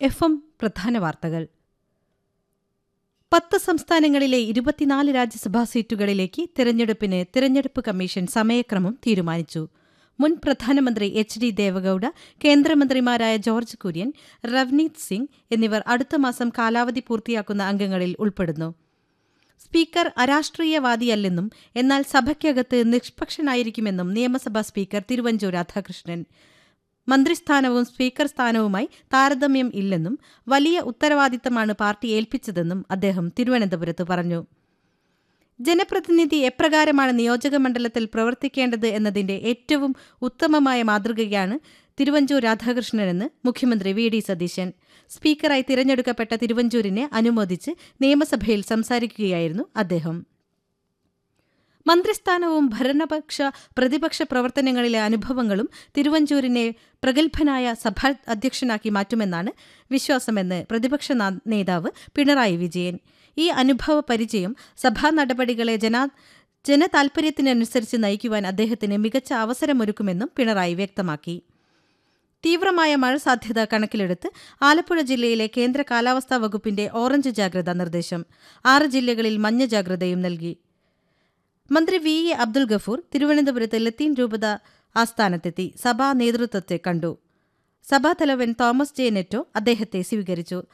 F M പ്രധാന വാർത്തകൾ പത്ത് സംസ്ഥാനങ്ങളിലെ ഇരുപത്തിനാല് രാജ്യസഭാ സീറ്റുകളിലേക്ക് തിരഞ്ഞെടുപ്പിന് തിരഞ്ഞെടുപ്പ് കമ്മീഷൻ സമയക്രമം തീരുമാനിച്ചു മുൻ പ്രധാനമന്ത്രി എച്ച് ഡി ദേവഗൌഡ കേന്ദ്രമന്ത്രിമാരായ ജോർജ് കുര്യൻ റവ്നീത് സിംഗ് എന്നിവർ അടുത്ത മാസം കാലാവധി പൂർത്തിയാക്കുന്ന അംഗങ്ങളിൽ ഉൾപ്പെടുന്നു സ്പീക്കർ അരാഷ്ട്രീയവാദിയല്ലെന്നും എന്നാൽ സഭയ്ക്കകത്ത് നിഷ്പക്ഷനായിരിക്കുമെന്നും നിയമസഭാ സ്പീക്കർ തിരുവഞ്ചൂർ രാധാകൃഷ്ണൻ മന്ത്രിസ്ഥാനവും സ്പീക്കർ സ്ഥാനവുമായി താരതമ്യം ഇല്ലെന്നും വലിയ ഉത്തരവാദിത്തമാണ് പാർട്ടി ഏൽപ്പിച്ചതെന്നും അദ്ദേഹം തിരുവനന്തപുരത്ത് പറഞ്ഞു ജനപ്രതിനിധി എപ്രകാരമാണ് നിയോജക മണ്ഡലത്തിൽ പ്രവർത്തിക്കേണ്ടത് എന്നതിന്റെ ഏറ്റവും ഉത്തമമായ മാതൃകയാണ് തിരുവഞ്ചൂർ രാധാകൃഷ്ണനെന്ന് മുഖ്യമന്ത്രി വി ഡി സതീശൻ സ്പീക്കറായി തിരഞ്ഞെടുക്കപ്പെട്ട തിരുവഞ്ചൂരിനെ അനുമോദിച്ച് നിയമസഭയിൽ സംസാരിക്കുകയായിരുന്നു അദ്ദേഹം മന്ത്രിസ്ഥാനവും ഭരണപക്ഷ പ്രതിപക്ഷ പ്രവർത്തനങ്ങളിലെ അനുഭവങ്ങളും തിരുവഞ്ചൂരിനെ പ്രഗത്ഭനായ സഭാ അധ്യക്ഷനാക്കി മാറ്റുമെന്നാണ് വിശ്വാസമെന്ന് പ്രതിപക്ഷ നേതാവ് പിണറായി വിജയൻ ഈ അനുഭവ പരിചയം സഭാ നടപടികളെ ജനാ ജനതാൽപര്യത്തിനനുസരിച്ച് നയിക്കുവാൻ അദ്ദേഹത്തിന് മികച്ച അവസരമൊരുക്കുമെന്നും പിണറായി വ്യക്തമാക്കി തീവ്രമായ മഴ സാധ്യത കണക്കിലെടുത്ത് ആലപ്പുഴ ജില്ലയിലെ കേന്ദ്ര കാലാവസ്ഥാ വകുപ്പിന്റെ ഓറഞ്ച് ജാഗ്രതാ നിർദ്ദേശം ആറ് ജില്ലകളിൽ മഞ്ഞ ജാഗ്രതയും നൽകി മന്ത്രി വി എ അബ്ദുൽ ഗഫൂർ തിരുവനന്തപുരത്ത് ലത്തീൻ രൂപത ആസ്ഥാനത്തെത്തി സഭാ നേതൃത്വത്തെ കണ്ടു സഭാതലവൻ തോമസ് ജെ നെറ്റോ അദ്ദേഹത്തെ സ്വീകരിച്ചു